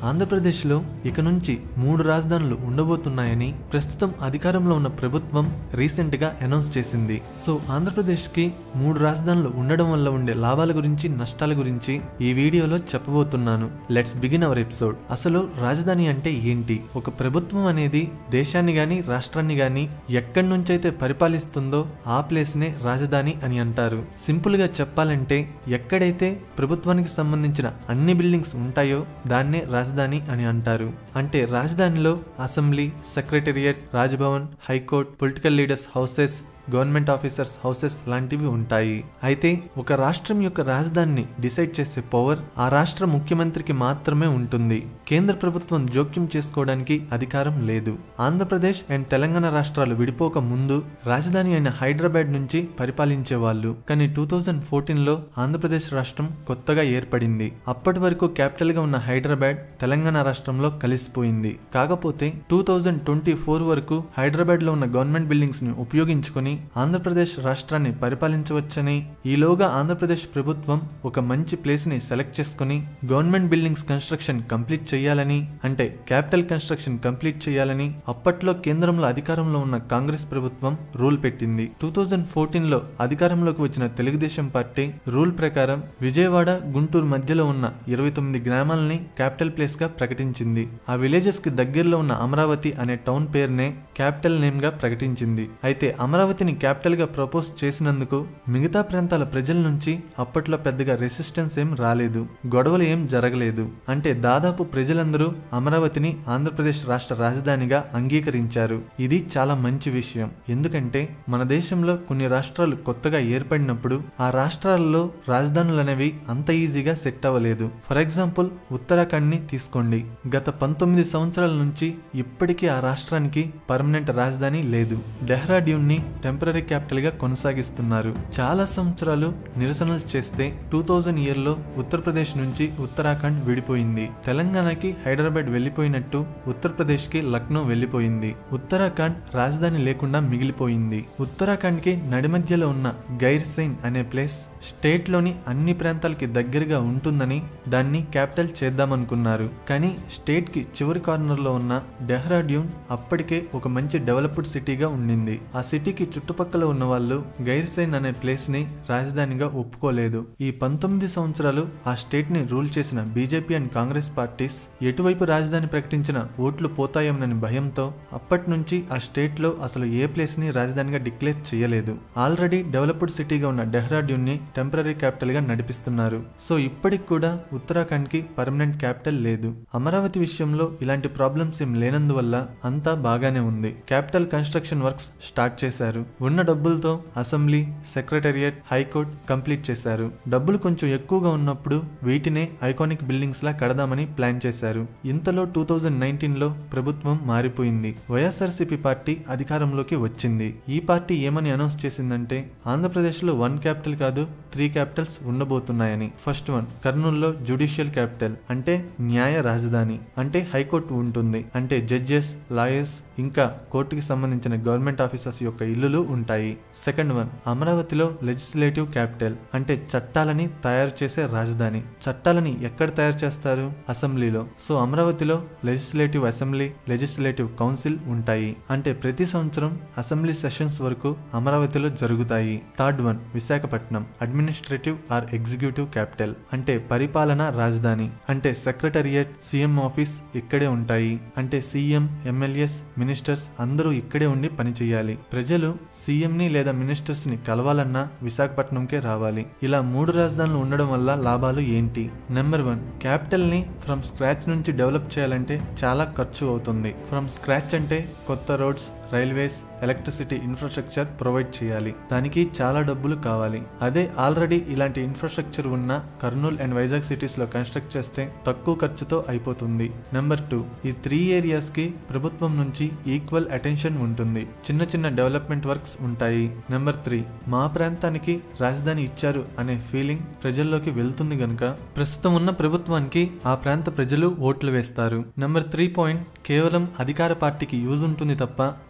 ఆంధ్రప్రదేశ్లో ఇక నుంచి మూడు రాజధానులు ఉండబోతున్నాయని ప్రస్తుతం అధికారంలో ఉన్న ప్రభుత్వం రీసెంట్ గా అనౌన్స్ చేసింది సో ఆంధ్రప్రదేశ్ కి మూడు రాజధానులు ఉండడం వల్ల ఉండే లాభాల గురించి నష్టాల గురించి ఈ వీడియోలో చెప్పబోతున్నాను లెట్స్ బిగిన్ అవర్ ఎపిసోడ్ అసలు రాజధాని అంటే ఏంటి ఒక ప్రభుత్వం అనేది దేశాన్ని గాని రాష్ట్రాన్ని గాని ఎక్కడి నుంచైతే పరిపాలిస్తుందో ఆ ప్లేస్ నే రాజధాని అని అంటారు సింపుల్ గా చెప్పాలంటే ఎక్కడైతే ప్రభుత్వానికి సంబంధించిన అన్ని బిల్డింగ్స్ ఉంటాయో దాన్నే రాజధాని అని అంటారు అంటే రాజధానిలో assembly secretariat Raj Bhavan high court political leaders houses government officers houses లాంటివి ఉంటాయి అయితే ఒక రాష్ట్రం యొక్క రాజధానిని డిసైడ్ చేసే పవర్ ఆ రాష్ట్ర ముఖ్యమంత్రికి మాత్రమే ఉంటుంది కేంద్ర ప్రభుత్వం జోక్యం చేసుకోవడానికి అధికారం లేదు ఆంధ్రప్రదేశ్ అండ్ తెలంగాణ రాష్ట్రాలు విడిపోక ముందు రాజధాని అయిన హైదరాబాద్ నుంచి పరిపాలించే వాళ్ళు కానీ టూ థౌజండ్ ఫోర్టీన్ లో ఆంధ్రప్రదేశ్ రాష్ట్రం కొత్తగా ఏర్పడింది అప్పటి వరకు క్యాపిటల్ గా ఉన్న హైదరాబాద్ తెలంగాణ రాష్ట్రంలో కలిసిపోయింది కాకపోతే టూ థౌజండ్ ట్వంటీ ఫోర్ వరకు హైదరాబాద్ లో ఉన్న గవర్నమెంట్ బిల్డింగ్స్ ని ఉపయోగించుకొని ఆంధ్రప్రదేశ్ రాష్ట్రాన్ని పరిపాలించవచ్చని ఈలోగా ఆంధ్రప్రదేశ్ ప్రభుత్వం ఒక మంచి ప్లేస్ ని సెలెక్ట్ చేసుకుని గవర్నమెంట్ బిల్డింగ్స్ కన్స్ట్రక్షన్ కంప్లీట్ చేయాలని అంటే క్యాపిటల్ కన్స్ట్రక్షన్ కంప్లీట్ చేయాలని అప్పట్లో కేంద్రంలో అధికారంలో ఉన్న కాంగ్రెస్ ప్రభుత్వం రూల్ పెట్టింది టూ థౌజండ్ ఫోర్టీన్ లో అధికారంలోకి వచ్చిన తెలుగుదేశం పార్టీ రూల్ ప్రకారం విజయవాడ గుంటూరు మధ్యలో ఉన్న ఇరవై తొమ్మిది గ్రామాలని క్యాపిటల్ ప్లేస్ గా ప్రకటించింది ఆ విలేజెస్ కి దగ్గరలో ఉన్న అమరావతి అనే టౌన్ పేరునే క్యాపిటల్ నేమ్ గా ప్రకటించింది అయితే అమరావతిని క్యాపిటల్ గా ప్రపోజ్ చేసినందుకు మిగతా ప్రాంతాల ప్రజల నుంచి అప్పట్లో పెద్దగా రెసిస్టెన్స్ ఏం రాలేదు గొడవలు ఏం జరగలేదు అంటే దాదాపు ప్రజలందరూ అమరావతిని ఆంధ్రప్రదేశ్ రాష్ట్ర రాజధానిగా అంగీకరించారు ఇది చాలా మంచి విషయం ఎందుకంటే మన దేశంలో కొన్ని రాష్ట్రాలు కొత్తగా ఏర్పడినప్పుడు ఆ రాష్ట్రాలలో రాజధానులు అనేవి అంత ఈజీగా సెట్ అవ్వలేదు ఫర్ ఎగ్జాంపుల్ ఉత్తరాఖండ్ ని తీసుకోండి గత పంతొమ్మిది సంవత్సరాల నుంచి ఇప్పటికీ ఆ రాష్ట్రానికి పర్మనెంట్ రాజధాని లేదు డెహ్రాడ్యూన్ ని టెంపరీ క్యాపిటల్ గా కొనసాగిస్తున్నారు చాలా సంవత్సరాలు నిరసనలు చేస్తే టూ థౌజండ్ ఇయర్ లో ఉత్తరప్రదేశ్ నుంచి ఉత్తరాఖండ్ విడిపోయింది తెలంగాణకి హైదరాబాద్ వెళ్లిపోయినట్టు ఉత్తరప్రదేశ్ కి లక్నో వెళ్లిపోయింది ఉత్తరాఖండ్ రాజధాని లేకుండా మిగిలిపోయింది ఉత్తరాఖండ్ కి నడిమధ్యలో ఉన్న గైర్సైన్ అనే ప్లేస్ స్టేట్ లోని అన్ని ప్రాంతాలకి దగ్గరగా ఉంటుందని దాన్ని క్యాపిటల్ చేద్దామనుకున్నారు కానీ స్టేట్ కి చివరి కార్నర్ లో ఉన్న డెహ్రాడ్యూన్ అప్పటికే ఒక మంచి డెవలప్డ్ సిటీగా ఉండింది ఆ సిటీకి చుట్టుపక్కల ఉన్న వాళ్ళు గైర్సైన్ అనే ప్లేస్ ని రాజధానిగా ఒప్పుకోలేదు ఈ పంతొమ్మిది సంవత్సరాలు ఆ స్టేట్ ని రూల్ చేసిన బీజేపీ అండ్ కాంగ్రెస్ పార్టీస్ ఎటువైపు రాజధాని ప్రకటించిన ఓట్లు పోతాయోనని భయంతో అప్పటి నుంచి ఆ స్టేట్ లో అసలు ఏ ప్లేస్ ని రాజధానిగా డిక్లేర్ చేయలేదు ఆల్రెడీ డెవలప్డ్ సిటీగా ఉన్న డెహ్రాడ్యూన్ ని టెంపరీ క్యాపిటల్ గా నడిపిస్తున్నారు సో ఇప్పటికి కూడా ఉత్తరాఖండ్ కి పర్మనెంట్ క్యాపిటల్ లేదు అమరావతి విషయంలో ఇలాంటి ప్రాబ్లమ్స్ ఏం లేనందువల్ల అంతా బాగానే ఉంది క్యాపిటల్ కన్స్ట్రక్షన్ వర్క్స్ స్టార్ట్ చేశారు ఉన్న డబ్బులతో అసెంబ్లీ సెక్రటేరియట్ హైకోర్ట్ కంప్లీట్ చేశారు డబ్బులు కొంచెం ఎక్కువగా ఉన్నప్పుడు వీటినే ఐకానిక్ బిల్డింగ్స్ లా కడదామని ప్లాన్ చేశారు ఇంతలో టూ థౌజండ్ నైన్టీన్ లో ప్రభుత్వం మారిపోయింది వైఎస్ఆర్సీపీ పార్టీ అధికారంలోకి వచ్చింది ఈ పార్టీ ఏమని అనౌన్స్ చేసిందంటే ఆంధ్రప్రదేశ్ లో వన్ క్యాపిటల్ కాదు త్రీ క్యాపిటల్స్ ఉండబోతున్నాయని ఫస్ట్ వన్ కర్నూలులో జ్యుడిషియల్ క్యాపిటల్ అంటే న్యాయ రాజధాని అంటే హైకోర్టు ఉంటుంది అంటే జడ్జెస్ లాయర్స్ ఇంకా కోర్టుకి సంబంధించిన గవర్నమెంట్ ఆఫీసర్స్ యొక్క ఇల్లులు ఉంటాయి సెకండ్ వన్ అమరావతిలో లెజిస్లేటివ్ క్యాపిటల్ అంటే చట్టాలని తయారు చేసే రాజధాని చట్టాలని ఎక్కడ తయారు చేస్తారు అసెంబ్లీలో సో అమరావతిలో లెజిస్లేటివ్ అసెంబ్లీ లెజిస్లేటివ్ కౌన్సిల్ ఉంటాయి అంటే ప్రతి సంవత్సరం అసెంబ్లీ సెషన్స్ వరకు అమరావతిలో జరుగుతాయి third one Visakhapatnam administrative or executive capital అంటే పరిపాలన రాజధాని అంటే సెక్రటరియట్ సీఎం ఆఫీస్ ఇక్కడే ఉంటాయి అంటే సీఎం ఎమ్మెల్యేస్ మినిస్టర్స్ అందరూ ఇక్కడే ఉండి పనిచేయాలి ప్రజలు సీఎం ని లేదా మినిస్టర్స్ ని కలవాలన్నా విశాఖపట్నంకే రావాలి ఇలా మూడు రాజధానులు ఉండడం వల్ల లాభాలు ఏంటి నెంబర్ వన్ క్యాపిటల్ ని ఫ్రమ్ స్క్రాచ్ నుంచి డెవలప్ చేయాలంటే చాలా ఖర్చు అవుతుంది ఫ్రమ్ స్క్రాచ్ అంటే కొత్త roads railways electricity infrastructure provide చేయాలి దానికి చాలా డబ్బులు కావాలి అదే ఆల్రెడీ ఇలాంటి ఇన్ఫ్రాస్ట్రక్చర్ ఉన్న కర్నూలు అండ్ వైజాగ్ సిటీస్ లో కన్స్ట్రక్ట్ చేస్తే తక్కువ ఖర్చుతో అయిపోతుంది నెంబర్ టూ ఈ త్రీ ఏరియాస్ కి ప్రభుత్వం నుంచి ఈక్వల్ అటెన్షన్ ఉంటుంది చిన్న చిన్న డెవలప్మెంట్ వర్క్స్ ఉంటాయి నెంబర్ త్రీ మా ప్రాంతానికి రాజధాని ఇచ్చారు అనే ఫీలింగ్ ప్రజల్లోకి వెళ్తుంది గనుక ప్రస్తుతం ఉన్న ప్రభుత్వానికి ఆ ప్రాంత ప్రజలు ఓట్లు వేస్తారు నెంబర్ త్రీ పాయింట్ కేవలం అధికార పార్టీకి యూజ్ ఉంటుంది తప్ప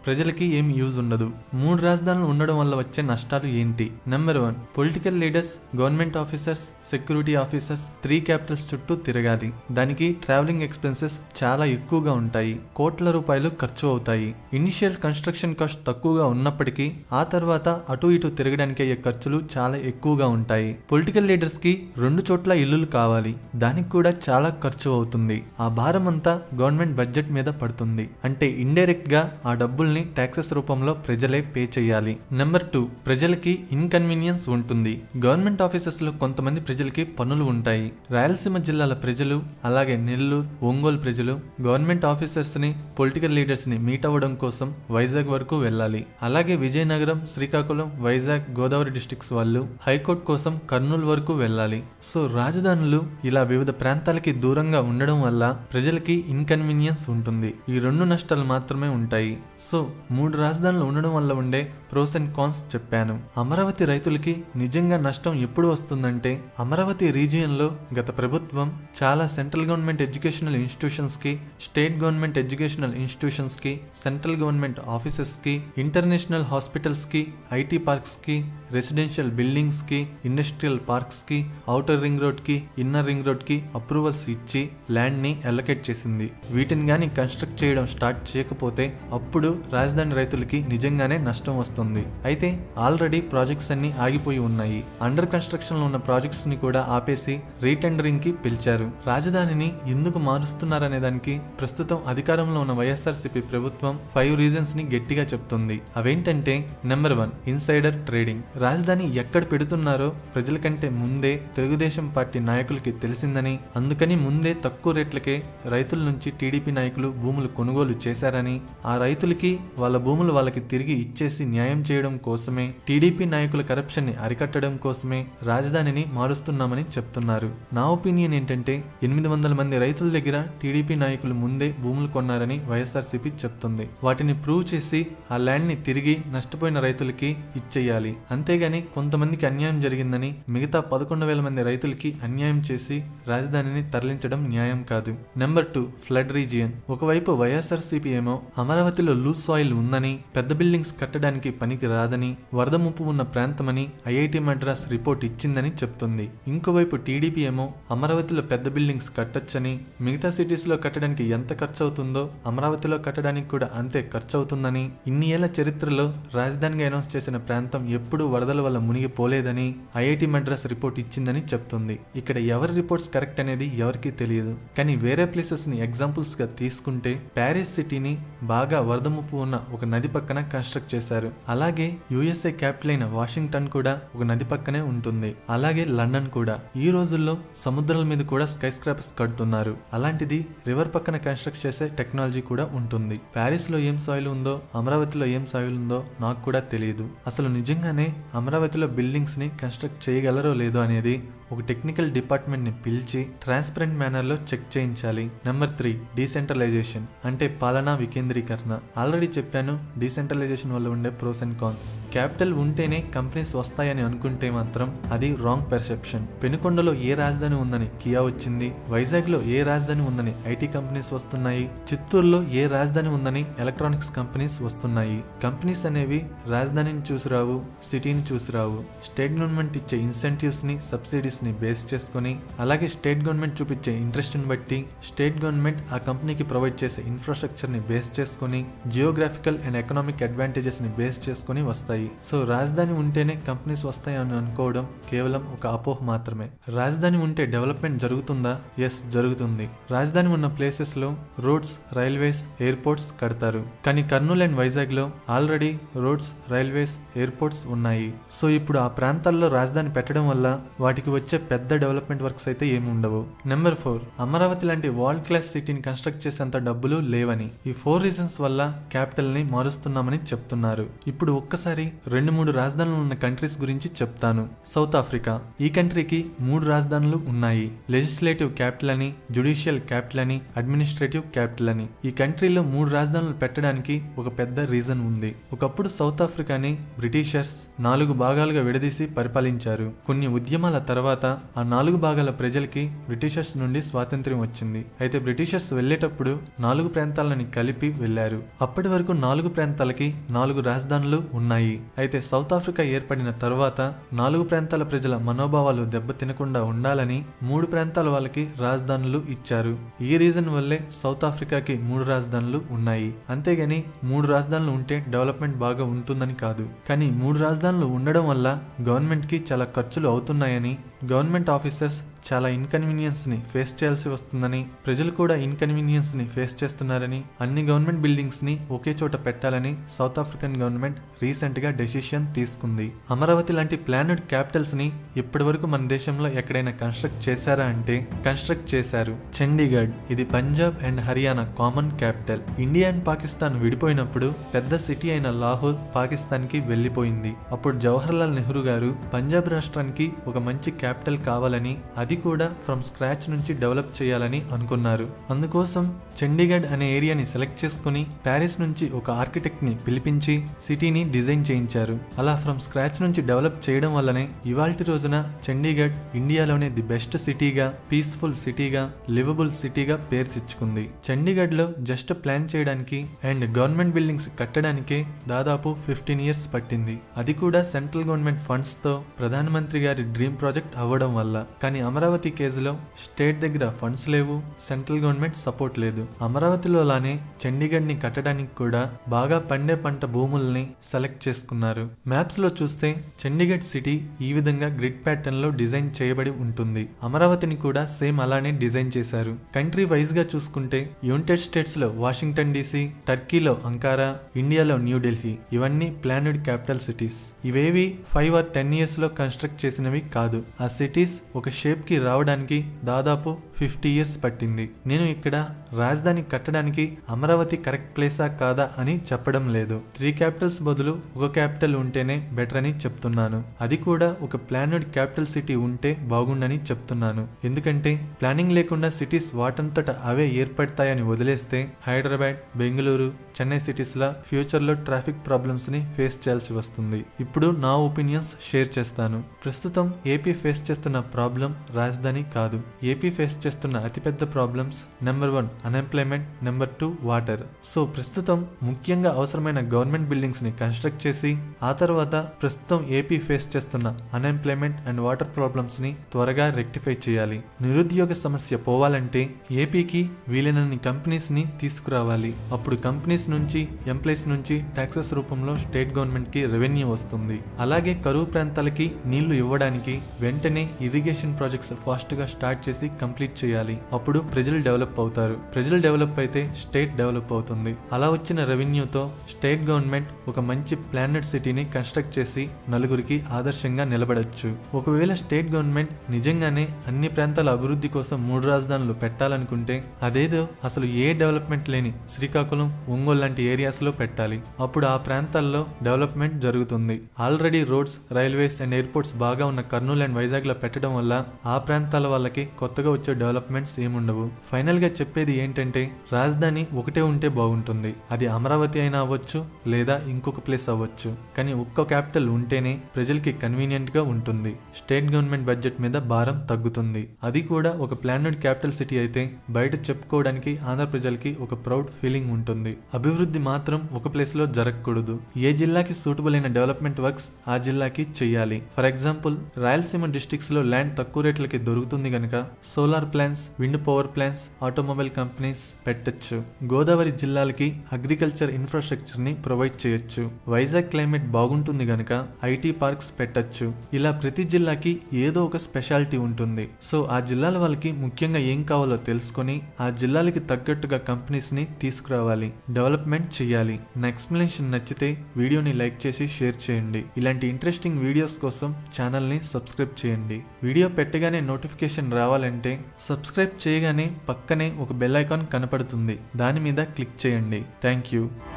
ప్రజలకి ఏం యూజ్ ఉండదు మూడు రాజధానులు ఉండడం వల్ల వచ్చే నష్టాలు ఏంటి number one political leaders government officers security officers three capitals చుట్టూ తిరగాలి దానికి ట్రావెలింగ్ ఎక్స్పెన్సెస్ చాలా ఎక్కువగా ఉంటాయి కోట్ల రూపాయలు ఖర్చు అవుతాయి ఇనిషియల్ కన్స్ట్రక్షన్ కాస్ట్ తక్కువగా ఉన్నప్పటికీ ఆ తర్వాత అటు ఇటు తిరగడానికి అయ్యే ఖర్చులు చాలా ఎక్కువగా ఉంటాయి పొలిటికల్ లీడర్స్ కి రెండు చోట్ల ఇల్లులు కావాలి దానికి కూడా చాలా ఖర్చు అవుతుంది ఆ భారం అంతా గవర్నమెంట్ బడ్జెట్ మీద పడుతుంది అంటే ఇండైరెక్ట్ గా ఆ డబ్బుల్ని ట్యాక్సెస్ రూపంలో ప్రజలే పే చేయాలి నెంబర్ టూ ప్రజలకి ఇన్కన్వీనియన్స్ ఉంటుంది గవర్నమెంట్ ఆఫీసెస్ లో కొంతమంది ప్రజలకి పనులు ఉంటాయి రాయలసీమ జిల్లాల ప్రజలు అలాగే నెల్లూరు ఒంగోలు ప్రజలు గవర్నమెంట్ ఆఫీసర్స్ ని పొలిటికల్ లీడర్స్ ని మీట్ అవ్వడం కోసం వైజాగ్ వరకు వెళ్ళాలి అలాగే విజయనగరం శ్రీకాకుళం వైజాగ్ గోదావరి డిస్ట్రిక్ట్స్ వాళ్ళు హైకోర్టు కోసం కర్నూలు వరకు వెళ్ళాలి సో రాజధానులు ఇలా వివిధ ప్రాంతాలకి దూరంగా ఉండడం వల్ల ప్రజలకి ఇన్కన్వీనియన్స్ ఉంటుంది ఈ రెండు నష్టాలు మాత్రమే ఉంటాయి సో మూడు రాజధానులు ఉండడం వల్ల ఉండే ప్రోస్ అండ్ కాన్స్ చెప్పాను అమరావతి రైతులకి నిజంగా నష్టం ఎప్పుడు వస్తుందంటే అమరావతి రీజియన్ లో గత ప్రభుత్వం చాలా సెంట్రల్ గవర్నమెంట్ ఎడ్యుకేషనల్ ఇన్స్టిట్యూషన్స్ కి స్టేట్ గవర్నమెంట్ ఎడ్యుకేషనల్ ఇన్స్టిట్యూషన్స్ కి సెంట్రల్ గవర్నమెంట్ ఆఫీసెస్ కి ఇంటర్నేషనల్ హాస్పిటల్స్ కి ఐటీ పార్క్స్ కి రెసిడెన్షియల్ బిల్డింగ్స్ కి ఇండస్ట్రియల్ పార్క్స్ కి ఔటర్ రింగ్ రోడ్ కి ఇన్నర్ రింగ్ రోడ్ కి అప్రూవల్స్ ఇచ్చి ల్యాండ్ ని అలొకేట్ చేసింది వీటిని గాని కన్స్ట్రక్ట్ చేయడం స్టార్ట్ చేయకపోతే అప్పుడు రాజధాని రైతులకి నిజంగానే నష్టం వస్తుంది అయితే ఆల్రెడీ ప్రాజెక్ట్స్ అన్ని ఆగిపోయి ఉన్నాయి అండర్ కన్స్ట్రక్షన్ లో ఉన్న ప్రాజెక్ట్స్ ని కూడా ఆపేసి రీటెండరింగ్ కి పిలిచారు రాజధానిని ఎందుకు మారుస్తున్నారనే దానికి ప్రస్తుతం అధికారంలో ఉన్న వైఎస్ఆర్సీపీ ప్రభుత్వం ఫైవ్ రీజన్స్ ని గట్టిగా చెప్తుంది అవేంటంటే నెంబర్ వన్ ఇన్సైడర్ ట్రేడింగ్ రాజధాని ఎక్కడ పెడుతున్నారో ప్రజల కంటే ముందే తెలుగుదేశం పార్టీ నాయకులకి తెలిసిందని అందుకని ముందే తక్కువ రేట్లకే రైతుల నుంచి టీడీపీ నాయకులు భూములు కొనుగోలు చేశారని ఆ రైతులకి వాళ్ళ భూములు వాళ్ళకి తిరిగి ఇచ్చేసి న్యాయం చేయడం కోసమే టీడీపీ నాయకుల కరప్షన్ ని అరికట్టడం కోసమే రాజధానిని మారుస్తున్నామని చెప్తున్నారు నా ఒపీనియన్ ఏంటంటే ఎనిమిది వందల మంది రైతుల దగ్గర టీడీపీ నాయకులు ముందే భూములు కొన్నారని వైఎస్ఆర్సీపీ చెప్తుంది వాటిని ప్రూవ్ చేసి ఆ ల్యాండ్ ని తిరిగి నష్టపోయిన రైతులకి ఇచ్చేయాలి అంతేగాని కొంతమందికి అన్యాయం జరిగిందని మిగతా పదకొండు వేల మంది రైతులకి అన్యాయం చేసి రాజధానిని తరలించడం న్యాయం కాదు నెంబర్ టూ ఫ్లడ్ రీజియన్ ఒకవైపు వైఎస్ఆర్సీపీ ఏమో అమరావతిలో లూజ్ సాయిల్ ఉందని పెద్ద బిల్డింగ్స్ కట్టడానికి పనికి రాదని వరద ముప్పు ఉన్న ప్రాంతమని ఐఐటి మద్రాస్ రిపోర్ట్ ఇచ్చిందని చెప్తుంది ఇంకోవైపు టీడీపీ ఏమో అమరావతిలో పెద్ద బిల్డింగ్స్ కట్టొచ్చని మిగతా సిటీస్ లో కట్టడానికి ఎంత ఖర్చు అవుతుందో అమరావతిలో కట్టడానికి కూడా అంతే ఖర్చు అవుతుందని ఇన్ని ఏళ్ల చరిత్రలో రాజధానిగా అనౌన్స్ చేసిన ప్రాంతం ఎప్పుడూ వరదల వల్ల మునిగిపోలేదని ఐఐటి మద్రాస్ రిపోర్ట్ ఇచ్చిందని చెప్తుంది ఇక్కడ ఎవరి రిపోర్ట్స్ కరెక్ట్ అనేది ఎవరికీ తెలియదు కానీ వేరే ప్లేసెస్ ని ఎగ్జాంపుల్స్ గా తీసుకుంటే ప్యారిస్ సిటీని బాగా వరద ముప్పు ఉన్న ఒక నది పక్కన కన్స్ట్రక్ట్ చేశారు అలాగే యుఎస్ఏ క్యాపిటల్ అయిన వాషింగ్టన్ కూడా ఒక నది పక్కనే ఉంటుంది అలాగే లండన్ కూడా ఈ రోజుల్లో సముద్రాల మీద కూడా స్కై స్క్రాపర్స్ కడుతున్నారు అలాంటిది రివర్ పక్కన కన్స్ట్రక్ట్ చేసే టెక్నాలజీ కూడా ఉంటుంది ప్యారిస్ లో ఏం సాయిల్ ఉందో అమరావతిలో ఏం సాయిల్ ఉందో నాకు కూడా తెలియదు అసలు నిజంగానే అమరావతిలో బిల్డింగ్స్ ని కన్స్ట్రక్ట్ చేయగలరో లేదో అనేది ఒక టెక్నికల్ డిపార్ట్మెంట్ ని పిలిచి ట్రాన్స్పరెంట్ మేనర్ లో చెక్ చేయించాలి నెంబర్ త్రీ డీసెంట్రలైజేషన్ అంటే పాలనా వికేంద్రీకరణ ఆల్రెడీ చెప్పాను డీసెంట్రలైజేషన్ వల్ల ఉండే ప్రోస్ అండ్ కాన్స్ క్యాపిటల్ ఉంటేనే కంపెనీస్ వస్తాయని అనుకుంటే మాత్రం అది రాంగ్ పెర్సెప్షన్ పెనుకొండలో ఏ రాజధాని ఉందని కియా వచ్చింది వైజాగ్ లో ఏ రాజధాని ఉందని ఐటీ కంపెనీస్ వస్తున్నాయి చిత్తూరులో ఏ రాజధాని ఉందని ఎలక్ట్రానిక్స్ కంపెనీస్ వస్తున్నాయి కంపెనీస్ అనేవి రాజధానిని చూసిరావు సిటీని చూసిరావు స్టేట్ గవర్నమెంట్ ఇచ్చే ఇన్సెంటివ్స్ ని సబ్సిడీస్ ని బేస్ చేసుకొని అలాగే స్టేట్ గవర్నమెంట్ చూపించే ఇంట్రెస్ట్ ని బట్టి స్టేట్ గవర్నమెంట్ ఆ కంపెనీకి ప్రొవైడ్ చేసే ఇన్ఫ్రాస్ట్రక్చర్ ని బేస్ చేసుకొని జియోగ్రాఫికల్ అండ్ ఎకనామిక్ అడ్వాంటేజెస్ ని బేస్ చేసుకొని వస్తాయి సో రాజధాని ఉంటేనే కంపెనీస్ వస్తాయి అని అనుకోవడం కేవలం ఒక అపోహ మాత్రమే రాజధాని ఉంటే డెవలప్మెంట్ జరుగుతుందా ఎస్ జరుగుతుంది రాజధాని ఉన్న ప్లేసెస్ లో రోడ్స్ రైల్వేస్ ఎయిర్పోర్ట్స్ కడతారు కానీ కర్నూలు అండ్ వైజాగ్ లో ఆల్రెడీ రోడ్స్ రైల్వేస్ ఎయిర్పోర్ట్స్ ఉన్నాయి సో ఇప్పుడు ఆ ప్రాంతాల్లో రాజధాని పెట్టడం వల్ల వాటికి వచ్చే పెద్ద డెవలప్మెంట్ వర్క్స్ అయితే ఏమి ఉండవు నెంబర్ ఫోర్ అమరావతి లాంటి వరల్డ్ క్లాస్ సిటీని కన్స్ట్రక్ట్ చేసేంత డబ్బులు లేవని ఈ ఫోర్ రీజన్స్ వల్ల క్యాపిటల్ ని మారుస్తున్నామని చెప్తున్నారు ఇప్పుడు ఒక్కసారి రెండు మూడు రాజధానులు ఉన్న కంట్రీస్ గురించి చెప్తాను సౌత్ ఆఫ్రికా ఈ కంట్రీకి మూడు రాజధానులు ఉన్నాయి లెజిస్లేటివ్ క్యాపిటల్ అని జుడిషియల్ క్యాపిటల్ అని అడ్మినిస్ట్రేటివ్ క్యాపిటల్ అని ఈ కంట్రీలో మూడు రాజధానులు పెట్టడానికి ఒక పెద్ద రీజన్ ఉంది ఒకప్పుడు సౌత్ ఆఫ్రికాని బ్రిటిషర్స్ నాలుగు భాగాలుగా విడదీసి పరిపాలించారు కొన్ని ఉద్యమాల తర్వాత తర్వాత ఆ నాలుగు భాగాల ప్రజలకి బ్రిటిషర్స్ నుండి స్వాతంత్ర్యం వచ్చింది అయితే బ్రిటిషర్స్ వెళ్ళేటప్పుడు నాలుగు ప్రాంతాలని కలిపి వెళ్లారు అప్పటి వరకు నాలుగు ప్రాంతాలకి నాలుగు రాజధానులు ఉన్నాయి అయితే సౌత్ ఆఫ్రికా ఏర్పడిన తర్వాత నాలుగు ప్రాంతాల ప్రజల మనోభావాలు దెబ్బతినకుండా ఉండాలని మూడు ప్రాంతాల వాళ్ళకి రాజధానులు ఇచ్చారు ఈ రీజన్ వల్లే సౌత్ ఆఫ్రికాకి మూడు రాజధానులు ఉన్నాయి అంతేగాని మూడు రాజధానులు ఉంటే డెవలప్మెంట్ బాగా ఉంటుందని కాదు కానీ మూడు రాజధానులు ఉండడం వల్ల గవర్నమెంట్ కి చాలా ఖర్చులు అవుతున్నాయని గవర్నమెంట్ ఆఫీసర్స్ చాలా ఇన్కన్వీనియన్స్ ని ఫేస్ చేయాల్సి వస్తుందని ప్రజలు కూడా ఇన్కన్వీనియన్స్ ని ఫేస్ చేస్తున్నారని అన్ని గవర్నమెంట్ బిల్డింగ్స్ ని ఒకే చోట పెట్టాలని సౌత్ ఆఫ్రికన్ గవర్నమెంట్ రీసెంట్ గా డెసిషన్ తీసుకుంది అమరావతి లాంటి ప్లానెడ్ క్యాపిటల్స్ ని ఇప్పటి వరకు మన దేశంలో ఎక్కడైనా కన్స్ట్రక్ట్ చేశారా అంటే కన్స్ట్రక్ట్ చేశారు చండీగఢ్ ఇది Punjab and Haryana common capital India and Pakistan విడిపోయినప్పుడు పెద్ద సిటీ అయిన లాహోర్ పాకిస్తాన్ కి వెళ్లిపోయింది అప్పుడు జవహర్లాల్ నెహ్రూ గారు పంజాబ్ రాష్ట్రానికి ఒక మంచి క్యాపిటల్ కావాలని అది కూడా ఫ్రమ్ స్క్రాచ్ నుంచి డెవలప్ చేయాలని అనుకున్నారు అందుకోసం చండీగఢ్ అనే ఏరియాని సెలెక్ట్ చేసుకుని ప్యారిస్ నుంచి ఒక ఆర్కిటెక్ట్ ని పిలిపించి సిటీని డిజైన్ చేయించారు అలా ఫ్రమ్ స్క్రాచ్ నుంచి డెవలప్ చేయడం వల్లనే ఇవాల్టి రోజున చండీగఢ్ ఇండియాలోనే ది బెస్ట్ సిటీగా పీస్ఫుల్ సిటీగా లివబుల్ సిటీగా పేరు తెచ్చుకుంది చండీగఢ్ లో జస్ట్ ప్లాన్ చేయడానికి అండ్ గవర్నమెంట్ బిల్డింగ్స్ కట్టడానికే దాదాపు ఫిఫ్టీన్ ఇయర్స్ పట్టింది అది కూడా సెంట్రల్ గవర్నమెంట్ ఫండ్స్ తో ప్రధానమంత్రి గారి డ్రీమ్ ప్రాజెక్ట్ అవ్వడం వల్ల కానీ అమరావతి కేసులో స్టేట్ దగ్గర ఫండ్స్ లేవు సెంట్రల్ గవర్నమెంట్ సపోర్ట్ లేదు అమరావతిలో లానే చండీగఢ్ ని కట్టడానికి కూడా బాగా పండే పంట భూముల్ని సెలెక్ట్ చేసుకున్నారు మ్యాప్స్ లో చూస్తే చండీగఢ్ సిటీ ఈ విధంగా గ్రిడ్ ప్యాటర్న్ లో డిజైన్ చేయబడి ఉంటుంది అమరావతిని కూడా సేమ్ అలానే డిజైన్ చేశారు కంట్రీ వైజ్ గా చూసుకుంటే యునైటెడ్ స్టేట్స్ లో వాషింగ్టన్ డీసీ టర్కీలో అంకారా ఇండియాలో న్యూఢిల్లీ ఇవన్నీ ప్లానెడ్ క్యాపిటల్ సిటీస్ ఇవేవి ఫైవ్ ఆర్ టెన్ ఇయర్స్ లో కన్స్ట్రక్ట్ చేసినవి కాదు ఆ సిటీస్ ఒక షేప్ కి రావడానికి దాదాపు ఫిఫ్టీ ఇయర్స్ పట్టింది నేను ఇక్కడ రాజధాని కట్టడానికి అమరావతి కరెక్ట్ ప్లేసా కాదా అని చెప్పడం లేదు త్రీ క్యాపిటల్స్ బదులు ఒక క్యాపిటల్ ఉంటేనే బెటర్ అని చెప్తున్నాను అది కూడా ఒక ప్లానెడ్ క్యాపిటల్ సిటీ ఉంటే బాగుండని చెప్తున్నాను ఎందుకంటే ప్లానింగ్ లేకుండా సిటీస్ వాటంతట అవే ఏర్పడతాయని వదిలేస్తే హైదరాబాద్ బెంగళూరు చెన్నై సిటీస్ లా ఫ్యూచర్ లో ట్రాఫిక్ ప్రాబ్లమ్స్ ని ఫేస్ చేయాల్సి వస్తుంది ఇప్పుడు నా ఒపీనియన్స్ షేర్ చేస్తాను ప్రస్తుతం ఏపీ ఫేస్ చేస్తున్న ప్రాబ్లం రాజధాని కాదు ఏపీ ఫేస్ చేస్తున్న అతిపెద్ద problems number one unemployment number two water so ప్రస్తుతం ముఖ్యంగా అవసరమైన గవర్నమెంట్ బిల్డింగ్స్ ని కన్స్ట్రక్ట్ చేసి ఆ తర్వాత ప్రస్తుతం ఏపీ ఫేస్ చేస్తున్న అన్ఎంప్లాయ్మెంట్ అండ్ వాటర్ ప్రాబ్లమ్స్ ని త్వరగా రెక్టిఫై చేయాలి నిరుద్యోగ సమస్య పోవాలంటే ఏపీకి వీలైనన్ని కంపెనీస్ ని తీసుకురావాలి అప్పుడు కంపెనీస్ నుంచి ఎంప్లాయీస్ నుంచి ట్యాక్సెస్ రూపంలో స్టేట్ గవర్నమెంట్ కి రెవెన్యూ వస్తుంది అలాగే కరువు ప్రాంతాలకి నీళ్లు ఇవ్వడానికి వెంటనే ఇరిగేషన్ ప్రాజెక్ట్స్ ఫాస్ట్ గా స్టార్ట్ చేసి కంప్లీట్ చేయాలి అప్పుడు ప్రజలు డెవలప్ అవుతారు ప్రజలు డెవలప్ అయితే స్టేట్ డెవలప్ అవుతుంది అలా వచ్చిన రెవెన్యూతో స్టేట్ గవర్నమెంట్ ఒక మంచి ప్లానెట్ సిటీని కన్స్ట్రక్ట్ చేసి నలుగురికి ఆదర్శంగా నిలబడొచ్చు ఒకవేళ స్టేట్ గవర్నమెంట్ నిజంగానే అన్ని ప్రాంతాల అభివృద్ధి కోసం మూడు రాజధానులు పెట్టాలనుకుంటే అదేదో అసలు ఏ డెవలప్మెంట్ లేని శ్రీకాకుళం ఒంగోలు లాంటి ఏరియాస్ లో పెట్టాలి అప్పుడు ఆ ప్రాంతాల్లో డెవలప్మెంట్ జరుగుతుంది already roads railways and airports బాగా ఉన్న కర్నూలు అండ్ వైజాగ్ లో పెట్టడం వల్ల ఆ ప్రాంతాల వాళ్ళకి కొత్తగా వచ్చే డెవలప్మెంట్స్ ఏముండవు ఫైనల్ గా చెప్పేది ఏంటంటే రాజధాని ఒకటే ఉంటే బాగుంటుంది అది అమరావతి అయినా అవ్వచ్చు లేదా ఇంకొక ప్లేస్ అవ్వచ్చు కానీ ఒక్క క్యాపిటల్ ఉంటేనే ప్రజలకి కన్వీనియంట్ గా ఉంటుంది స్టేట్ గవర్నమెంట్ బడ్జెట్ మీద భారం తగ్గుతుంది అది కూడా ఒక ప్లానెడ్ క్యాపిటల్ సిటీ అయితే బయట చెప్పుకోవడానికి ఆంధ్ర ప్రజలకి ఒక ప్రౌడ్ ఫీలింగ్ ఉంటుంది అభివృద్ధి మాత్రం ఒక ప్లేస్ లో జరగకూడదు ఏ జిల్లాకి సూటబుల్ అయిన డెవలప్మెంట్ వర్క్స్ ఆ జిల్లాకి చెయ్యాలి ఫర్ ఎగ్జాంపుల్ రాయలసీమ డిస్ట్రిక్ట్స్ లో ల్యాండ్ తక్కువ రేట్లకి దొరుకుతుంది గనక solar plans wind power plans automobile companies పెట్టొచ్చు గోదావరి జిల్లాలకి అగ్రికల్చర్ ఇన్ఫ్రాస్ట్రక్చర్ ని ప్రొవైడ్ చేయొచ్చు వైజాగ్ క్లైమేట్ బాగుంటుంది గనక ఐటీ పార్క్స్ పెట్టొచ్చు ఇలా ప్రతి జిల్లాకి ఏదో ఒక స్పెషాలిటీ ఉంటుంది సో ఆ జిల్లాల వాళ్ళకి ముఖ్యంగా ఏం కావాలో తెలుసుకొని ఆ జిల్లాలకి తగ్గట్టుగా కంపెనీస్ ని తీసుకురావాలి డెవలప్మెంట్ చేయాలి నా ఎక్స్ప్లెనేషన్ నచ్చితే వీడియోని లైక్ చేసి షేర్ చేయండి ఇలాంటి ఇంట్రెస్టింగ్ వీడియోస్ కోసం ఛానల్ ని సబ్స్క్రైబ్ చేయండి వీడియో పెట్టగానే నోటిఫికేషన్ రావాలంటే సబ్స్క్రైబ్ చేయగానే పక్కనే ఒక బెల్ ఐకాన్ కనపడుతుంది దాని మీద క్లిక్ చేయండి థ్యాంక్ యూ